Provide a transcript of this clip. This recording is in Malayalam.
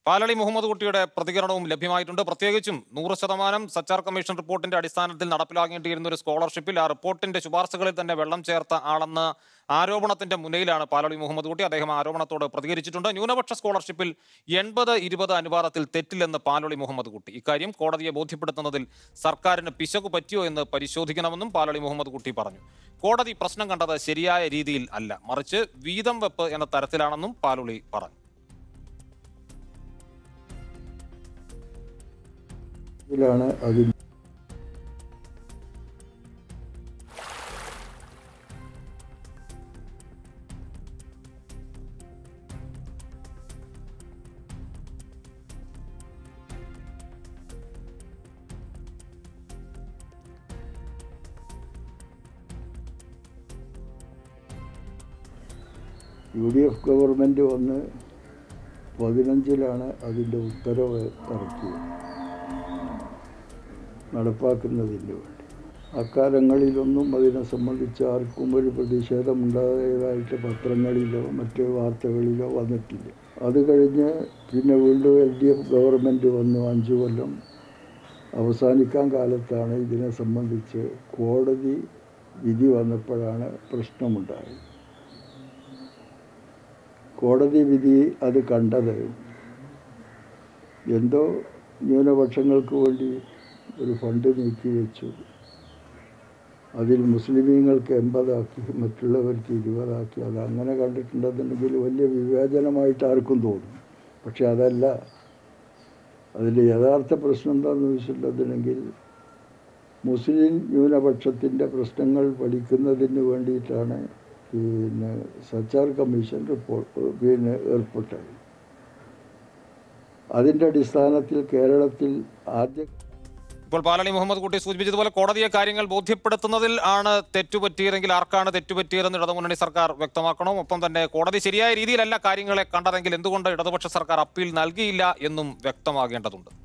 പാലളി മുഹമ്മദ് കുട്ടിയുടെ പ്രതികരണവും ലഭ്യമായിട്ടുണ്ട് പ്രത്യേകിച്ചും നൂറ് ശതമാനം സച്ചാർ കമ്മീഷൻ റിപ്പോർട്ടിന്റെ അടിസ്ഥാനത്തിൽ നടപ്പിലാക്കേണ്ടിയിരുന്ന ഒരു സ്കോളർഷിപ്പിൽ ആ റിപ്പോർട്ടിന്റെ ശുപാർശകളിൽ തന്നെ വെള്ളം ചേർത്ത ആളെന്ന ആരോപണത്തിന്റെ മുനയിലാണ് പാലളി മുഹമ്മദ് കുട്ടി അദ്ദേഹം ആരോപണത്തോട് പ്രതികരിച്ചിട്ടുണ്ട് ന്യൂനപക്ഷ സ്കോളർഷിപ്പിൽ എൺപത് ഇരുപത് അനുപാതത്തിൽ തെറ്റില്ലെന്ന് പാലളി മുഹമ്മദ് കുട്ടി ഇക്കാര്യം കോടതിയെ ബോധ്യപ്പെടുത്തുന്നതിൽ സർക്കാരിന് പിശകു പറ്റിയോ എന്ന് പരിശോധിക്കണമെന്നും പാലളി മുഹമ്മദ് കുട്ടി പറഞ്ഞു കോടതി പ്രശ്നം കണ്ടത് ശരിയായ രീതിയിൽ അല്ല മറിച്ച് വീതം വെപ്പ് എന്ന തരത്തിലാണെന്നും പാലുളി പറഞ്ഞു ഇതിലാണ് അതിൽ യു ഡി എഫ് ഗവൺമെൻറ് വന്ന് പതിനഞ്ചിലാണ് അതിൻ്റെ ഉത്തരവ് ഇറക്കിയത് നടപ്പാക്കുന്നതിന് വേണ്ടി അക്കാലങ്ങളിലൊന്നും അതിനെ സംബന്ധിച്ച് ആർക്കും ഒരു പ്രതിഷേധമുണ്ടായതായിട്ട് പത്രങ്ങളിലോ മറ്റ് വാർത്തകളിലോ വന്നിട്ടില്ല അത് കഴിഞ്ഞ് പിന്നെ വീണ്ടും എൽ ഡി എഫ് ഗവൺമെൻറ് വന്നു അഞ്ചു കൊല്ലം അവസാനിക്കാൻ കാലത്താണ് ഇതിനെ സംബന്ധിച്ച് കോടതി വിധി വന്നപ്പോഴാണ് പ്രശ്നമുണ്ടായത് കോടതി വിധി അത് കണ്ടത് എന്തോ ന്യൂനപക്ഷങ്ങൾക്ക് വേണ്ടി ഒരു ഫണ്ട് നീക്കി വെച്ചു അതിൽ മുസ്ലിമീങ്ങൾക്ക് എൺപതാക്കി മറ്റുള്ളവർക്ക് ഇരുപതാക്കി അത് അങ്ങനെ കണ്ടിട്ടുണ്ടെന്നുണ്ടെങ്കിൽ വലിയ വിവേചനമായിട്ട് ആർക്കും തോന്നും പക്ഷെ അതല്ല അതിൽ യഥാർത്ഥ പ്രശ്നം എന്താണെന്ന് വെച്ചിട്ടുണ്ടെന്നുണ്ടെങ്കിൽ മുസ്ലിം ന്യൂനപക്ഷത്തിൻ്റെ പ്രശ്നങ്ങൾ പഠിക്കുന്നതിന് വേണ്ടിയിട്ടാണ് പിന്നെ സച്ചാർ കമ്മീഷൻ റിപ്പോർട്ട് പിന്നെ ഏർപ്പെട്ടത് അതിൻ്റെ അടിസ്ഥാനത്തിൽ കേരളത്തിൽ ആദ്യ ഇപ്പോൾ പാലളി മുഹമ്മദ് കുട്ടി സൂചിപ്പിച്ചതുപോലെ കോടതിയെ കാര്യങ്ങൾ ബോധ്യപ്പെടുത്തുന്നതിൽ ആണ് തെറ്റുപറ്റിയതെങ്കിൽ ആർക്കാണ് തെറ്റുപറ്റിയതെന്ന് ഇടതുമുന്നണി സർക്കാർ വ്യക്തമാക്കണം ഒപ്പം തന്നെ കോടതി ശരിയായ രീതിയിലല്ല കാര്യങ്ങളെ കണ്ടതെങ്കിൽ എന്തുകൊണ്ട് ഇടതുപക്ഷ സർക്കാർ അപ്പീൽ നൽകിയില്ല എന്നും വ്യക്തമാകേണ്ടതുണ്ട്